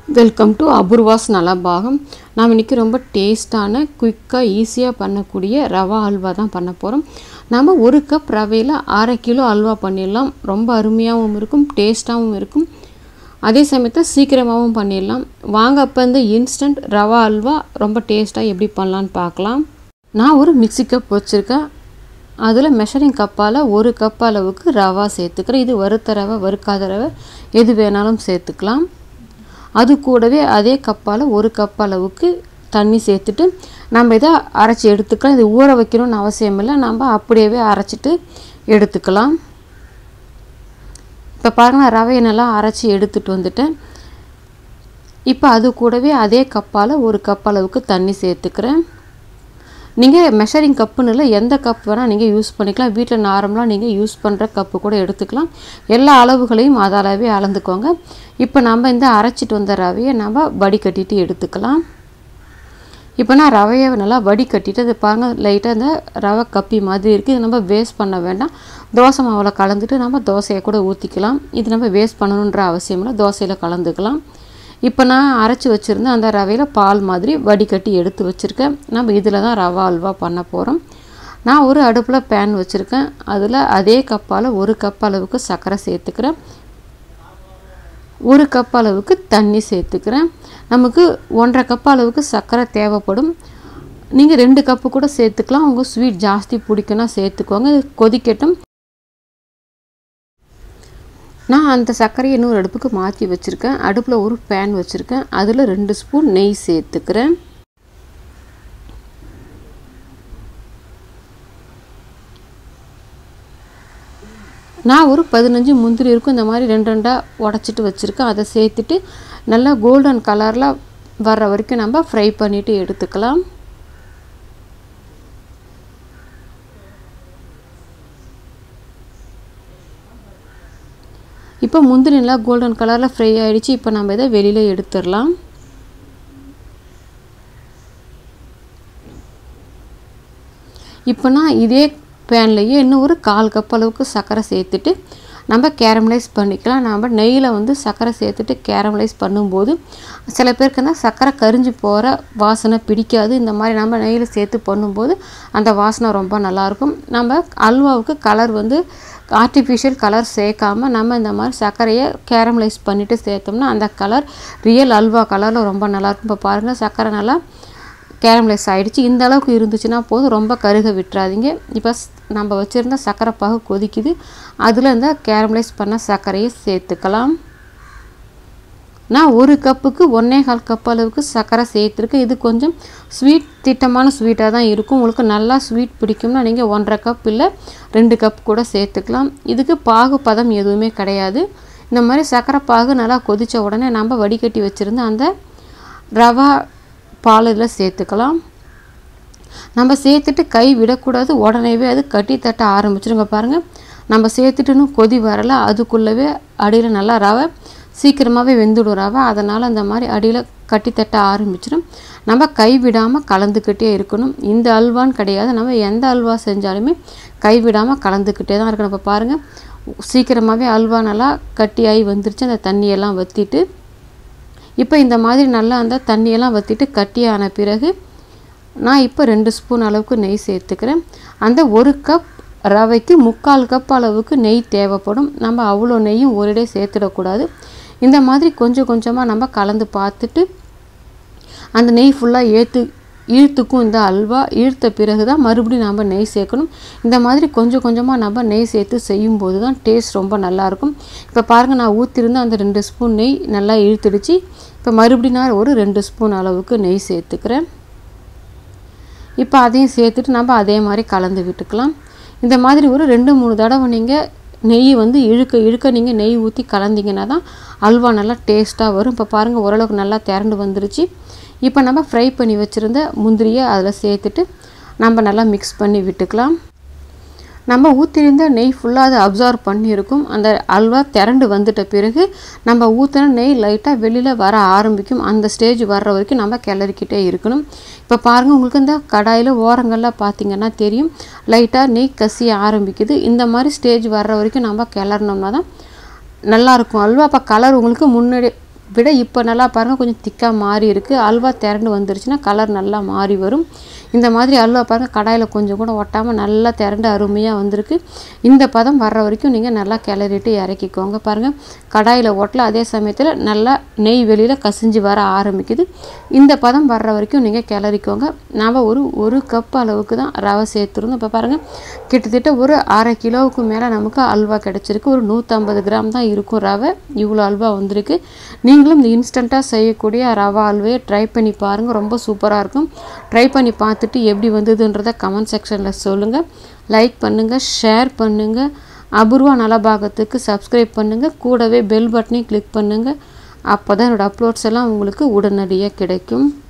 welcome to Apoorva's நலபாகம் நாம் இன்றைக்கி ரொம்ப டேஸ்டான குயிக்காக ஈஸியாக பண்ணக்கூடிய ரவா அல்வா தான் பண்ண போகிறோம் நம்ம ஒரு கப் ரவையில் அரை கிலோ அல்வா பண்ணிடலாம் ரொம்ப அருமையாகவும் இருக்கும் டேஸ்ட்டாகவும் இருக்கும் அதே சமயத்தில் சீக்கிரமாகவும் பண்ணிடலாம் வாங்க அப்போ இந்த இன்ஸ்டன்ட் ரவா அல்வா ரொம்ப டேஸ்ட்டாக எப்படி பண்ணலான்னு பார்க்கலாம் நான் ஒரு மிக்ஸி கப் வச்சுருக்கேன் அதில் மெஷரிங் கப்பால் ஒரு கப் அளவுக்கு ரவா சேர்த்துக்கிறேன் இது வறுத்த ரவை வறுக்காத ரவை எது வேணாலும் சேர்த்துக்கலாம் அது கூடவே அதே கப்பால் ஒரு கப் அளவுக்கு தண்ணி சேர்த்துட்டு நம்ம இதை அரைச்சி எடுத்துக்கலாம் இது ஊற வைக்கணும்னு அவசியம் இல்லை நம்ம அப்படியே அரைச்சிட்டு எடுத்துக்கலாம் இப்போ பாருங்கள் ரவையை நல்லா அரைச்சி எடுத்துகிட்டு வந்துட்டேன் இப்போ அது கூடவே அதே கப்பால் ஒரு கப் அளவுக்கு தண்ணி சேர்த்துக்கிறேன் நீங்கள் மெஷரிங் கப்புன்னு இல்லை எந்த கப் வேணால் நீங்கள் யூஸ் பண்ணிக்கலாம் வீட்டில் நார்மலாக நீங்கள் யூஸ் பண்ணுற கப்பு கூட எடுத்துக்கலாம் எல்லா அளவுகளையும் அதாலவே அளந்துக்கோங்க இப்போ நம்ம இந்த அரைச்சிட்டு வந்த ரவையை நம்ம வடிகட்டிட்டு எடுத்துக்கலாம் இப்போ நான் ரவையை நல்லா வடிகட்டிட்டு அது பாருங்கள் லைட்டாக இந்த ரவை கப்பி மாதிரி இருக்குது இது நம்ம வேஸ்ட் பண்ண வேண்டாம் தோசை மாவில் கலந்துட்டு நம்ம தோசையை கூட ஊற்றிக்கலாம் இது நம்ம வேஸ்ட் பண்ணணுன்ற அவசியம் இல்லை தோசையில் கலந்துக்கலாம் இப்போ நான் அரைச்சி வச்சுருந்தேன் அந்த ரவையில் பால் மாதிரி வடிகட்டி எடுத்து வச்சுருக்கேன் நம்ம இதில் தான் ரவா அல்வா பண்ண போகிறோம் நான் ஒரு அடுப்பில் பேன் வச்சுருக்கேன் அதில் அதே கப்பால் ஒரு கப் அளவுக்கு சர்க்கரை சேர்த்துக்கிறேன் ஒரு கப் அளவுக்கு தண்ணி சேர்த்துக்கிறேன் நமக்கு ஒன்றரை கப் அளவுக்கு சர்க்கரை தேவைப்படும் நீங்கள் ரெண்டு கப்பு கூட சேர்த்துக்கலாம் உங்கள் ஸ்வீட் ஜாஸ்தி பிடிக்குன்னா சேர்த்துக்கோங்க கொதிக்கட்டும் நான் அந்த சர்க்கரையை இன்னொரு அடுப்புக்கு மாற்றி வச்சுருக்கேன் அடுப்பில் ஒரு பேன் வச்சுருக்கேன் அதில் ரெண்டு ஸ்பூன் நெய் சேர்த்துக்கிறேன் நான் ஒரு பதினஞ்சு முந்திரி இருக்கும் இந்த மாதிரி ரெண்டு ரெண்டாக உடச்சிட்டு வச்சுருக்கேன் அதை சேர்த்துட்டு நல்லா கோல்டன் கலரில் வர்ற வரைக்கும் நம்ம ஃப்ரை பண்ணிவிட்டு எடுத்துக்கலாம் இப்போ முந்திரி நல்லா கோல்டன் கலரில் ஃப்ரை ஆகிடுச்சு இப்போ நம்ம இதை வெளியில் எடுத்துடலாம் இப்போ நான் இதே பேன்லேயே இன்னும் ஒரு கால் கப் அளவுக்கு சர்க்கரை சேர்த்துட்டு நம்ம கேரமலைஸ் பண்ணிக்கலாம் நம்ம நெய்யில் வந்து சர்க்கரை சேர்த்துட்டு கேரமலைஸ் பண்ணும்போது சில பேருக்கு வந்து சர்க்கரை கரிஞ்சு போகிற வாசனை பிடிக்காது இந்த மாதிரி நம்ம நெய்யில் சேர்த்து பண்ணும்போது அந்த வாசனை ரொம்ப நல்லாயிருக்கும் நம்ம அல்வாவுக்கு கலர் வந்து ஆர்டிஃபிஷியல் கலர் சேர்க்காம நம்ம இந்த மாதிரி சர்க்கரையை கேரமலைஸ் பண்ணிவிட்டு சேர்த்தோம்னா அந்த கலர் ரியல் அல்வா கலரில் ரொம்ப நல்லாயிருக்கும் இப்போ பாருங்கள் சர்க்கரை நல்லா கேரமலைஸ் ஆகிடுச்சு இந்த அளவுக்கு இருந்துச்சுன்னா போதும் ரொம்ப கருக விட்டுறாதீங்க இப்போ நம்ம வச்சுருந்த சர்க்கரை பாகு கொதிக்குது அதில் இந்த கேரமலைஸ் பண்ண சர்க்கரையை சேர்த்துக்கலாம் நான் ஒரு கப்புக்கு ஒன்றே கால் கப் அளவுக்கு சர்க்கரை சேர்த்துருக்கேன் இது கொஞ்சம் ஸ்வீட் திட்டமான ஸ்வீட்டாக தான் இருக்கும் உங்களுக்கு நல்லா ஸ்வீட் பிடிக்கும்னா நீங்கள் ஒன்றரை கப் இல்லை ரெண்டு கப் கூட சேர்த்துக்கலாம் இதுக்கு பாகு பதம் எதுவுமே கிடையாது இந்த மாதிரி சர்க்கரை பாகு நல்லா கொதித்த உடனே நம்ம வடிகட்டி வச்சுருந்த அந்த ரவா பால் இதில் சேர்த்துக்கலாம் நம்ம சேர்த்துட்டு கை விடக்கூடாது உடனேவே அது கட்டி தட்ட ஆரம்பிச்சிருங்க பாருங்கள் நம்ம சேர்த்துட்டுன்னு கொதி வரலை அதுக்குள்ளவே அடியில் நல்லா ரவை சீக்கிரமாகவே வெந்துடும் ரவை அதனால் அந்த மாதிரி அடியில் கட்டி தட்ட ஆரம்பிச்சிடும் நம்ம கை விடாமல் கலந்துக்கிட்டே இருக்கணும் இந்த அல்வான்னு கிடையாது நம்ம எந்த அல்வா செஞ்சாலுமே கை விடாமல் கலந்துக்கிட்டே தான் இருக்கணும் இப்போ பாருங்கள் சீக்கிரமாகவே அல்வா நல்லா கட்டியாகி வந்துருச்சு அந்த தண்ணியெல்லாம் வற்றிட்டு இப்போ இந்த மாதிரி நல்லா அந்த தண்ணியெல்லாம் வற்றிட்டு கட்டியான பிறகு நான் இப்போ ரெண்டு ஸ்பூன் அளவுக்கு நெய் சேர்த்துக்கிறேன் அந்த ஒரு கப் ரவைக்கு முக்கால் கப் அளவுக்கு நெய் தேவைப்படும் நம்ம அவ்வளோ நெய்யும் ஒரேடே சேர்த்துடக்கூடாது இந்த மாதிரி கொஞ்சம் கொஞ்சமாக நம்ம கலந்து பார்த்துட்டு அந்த நெய் ஃபுல்லாக ஏற்று இழுத்துக்கும் இந்த அல்வா இழுத்த பிறகு தான் மறுபடியும் நம்ம நெய் சேர்க்கணும் இந்த மாதிரி கொஞ்சம் கொஞ்சமாக நம்ம நெய் சேர்த்து செய்யும்போது தான் டேஸ்ட் ரொம்ப நல்லாயிருக்கும் இப்போ பாருங்கள் நான் ஊற்றிருந்த அந்த ரெண்டு ஸ்பூன் நெய் நல்லா இழுத்துடுச்சு இப்போ மறுபடியும் நான் ஒரு ரெண்டு ஸ்பூன் அளவுக்கு நெய் சேர்த்துக்கிறேன் இப்போ அதையும் சேர்த்துட்டு நம்ம அதே மாதிரி கலந்து விட்டுக்கலாம் இந்த மாதிரி ஒரு ரெண்டு மூணு தடவை நீங்கள் நெய் வந்து இழுக்க இழுக்க நீங்கள் நெய் ஊற்றி கலந்தீங்கன்னா தான் அல்வா நல்லா டேஸ்ட்டாக வரும் இப்போ பாருங்கள் ஓரளவுக்கு நல்லா திரண்டு வந்துருச்சு இப்போ நம்ம ஃப்ரை பண்ணி வச்சுருந்த முந்திரியை அதில் சேர்த்துட்டு நம்ம நல்லா மிக்ஸ் பண்ணி விட்டுக்கலாம் நம்ம ஊற்றிருந்த நெய் ஃபுல்லாக அதை அப்சார்வ் பண்ணியிருக்கும் அந்த அல்வா திரண்டு வந்துட்ட பிறகு நம்ம ஊற்றின நெய் லைட்டாக வெளியில் வர ஆரம்பிக்கும் அந்த ஸ்டேஜ் வர்ற வரைக்கும் நம்ம கிளறிக்கிட்டே இருக்கணும் இப்போ பாருங்கள் உங்களுக்கு இந்த கடாயில் ஓரங்களில் பார்த்தீங்கன்னா தெரியும் லைட்டாக நெய் கசிய ஆரம்பிக்குது இந்த மாதிரி ஸ்டேஜ் வர்ற வரைக்கும் நம்ம கிளறினோம்னா தான் நல்லாயிருக்கும் அல்வா அப்போ கலர் உங்களுக்கு முன்னாடி விட இப்போ நல்லா பாருங்கள் கொஞ்சம் திக்காக மாறி இருக்குது அல்வா திரண்டு வந்துருச்சுன்னா கலர் நல்லா மாறி வரும் இந்த மாதிரி அல்வா பாருங்கள் கடாயில் கொஞ்சம் கூட ஒட்டாமல் நல்லா திரண்டு அருமையாக வந்திருக்கு இந்த பதம் வர்ற வரைக்கும் நீங்கள் நல்லா கிளறிட்டு இறக்கிக்கோங்க பாருங்கள் கடாயில் ஒட்டல அதே சமயத்தில் நல்லா நெய் வெளியில் கசிஞ்சு வர ஆரம்பிக்குது இந்த பதம் வர்ற வரைக்கும் நீங்கள் கிளறிக்கோங்க நாம் ஒரு ஒரு கப் அளவுக்கு தான் ரவை சேர்த்துருந்தோம் இப்போ பாருங்கள் கிட்டத்தட்ட ஒரு அரை கிலோவுக்கு மேலே நமக்கு அல்வா கிடச்சிருக்கு ஒரு நூற்றம்பது கிராம் தான் இருக்கும் ரவை இவ்வளோ அல்வா வந்திருக்கு நீங்களும் இந்த இன்ஸ்டண்ட்டாக செய்யக்கூடிய ரவா அல்வையை ட்ரை பண்ணி பாருங்கள் ரொம்ப சூப்பராக இருக்கும் ட்ரை பண்ணி பார்த்துட்டு எப்படி வந்ததுன்றதை கமெண்ட் செக்ஷனில் சொல்லுங்கள் லைக் பண்ணுங்கள் ஷேர் பண்ணுங்கள் அபூர்வா நலபாகத்துக்கு சப்ஸ்கிரைப் பண்ணுங்கள் கூடவே பெல் பட்டனையும் கிளிக் பண்ணுங்கள் அப்போ தான் என்னோடய அப்லோட்ஸ் எல்லாம் உங்களுக்கு உடனடியாக கிடைக்கும்